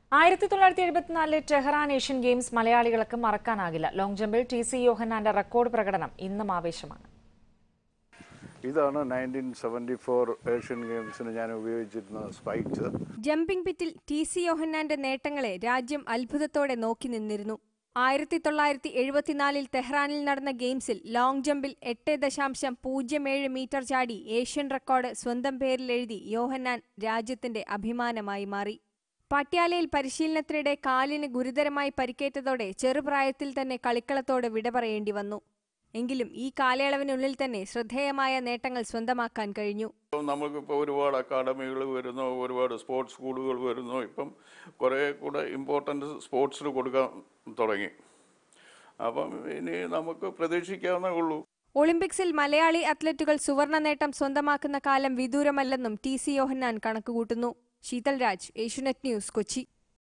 ആയിരത്തി തൊള്ളായിരത്തി എഴുപത്തിനാലിലെ Tehran Asian games മലയാളികൾക്ക് മറക്കാനാകില്ല ലോങ് ജമ്പിൽ ടി സി യോഹന്നാന്റെ റെക്കോർഡ് പ്രകടനം ഇന്നും ആവേശമാണ് ഇതാണ് നയൻറ്റീൻ സെവൻറ്റി ഫോർ ഏഷ്യൻ ഗെയിംസിന് ഞാൻ ഉപയോഗിച്ചിരുന്ന സ്പൈക്സ് ജമ്പിംഗ് പിറ്റിൽ ടി സി യോഹന്നാന്റെ നേട്ടങ്ങളെ രാജ്യം അത്ഭുതത്തോടെ നോക്കി നിന്നിരുന്നു ആയിരത്തി തൊള്ളായിരത്തി എഴുപത്തിനാലിൽ തെഹ്റാനിൽ നടന്ന ഗെയിംസിൽ ലോങ് ജമ്പിൽ എട്ട് ദശാംശം പൂജ്യം ഏഴ് മീറ്റർ ചാടി ഏഷ്യൻ റെക്കോർഡ് സ്വന്തം പേരിൽ എഴുതി യോഹന്നാൻ രാജ്യത്തിന്റെ അഭിമാനമായി മാറി പട്യാലയിൽ പരിശീലനത്തിനിടെ കാലിന് ഗുരുതരമായി പരിക്കേറ്റതോടെ ചെറുപ്രായത്തിൽ തന്നെ കളിക്കളത്തോട് വിട പറയേണ്ടി വന്നു എങ്കിലും ഈ കാലയളവിനുള്ളിൽ തന്നെ ശ്രദ്ധേയമായ നേട്ടങ്ങൾ സ്വന്തമാക്കാൻ കഴിഞ്ഞു ഇപ്പം നമുക്കിപ്പോൾ ഒരുപാട് അക്കാഡമികൾ വരുന്നു ഒരുപാട് സ്പോർട്സ് സ്കൂളുകൾ വരുന്നു ഇപ്പം കുറേ കൂടെ ഇമ്പോർട്ടൻ്റ് സ്പോർട്സിന് കൊടുക്കാൻ തുടങ്ങി അപ്പം ഇനി നമുക്ക് പ്രതീക്ഷിക്കാവുന്നേ ഉള്ളൂ ഒളിമ്പിക്സിൽ മലയാളി അത്ലറ്റുകൾ സുവർണ നേട്ടം സ്വന്തമാക്കുന്ന കാലം വിദൂരമല്ലെന്നും ടി സി യോഹന്നാൻ കണക്കുകൂട്ടുന്നു ശീതൽ രാജ് ഏഷ്യനെറ്റ് ന്യൂസ് കൊച്ചി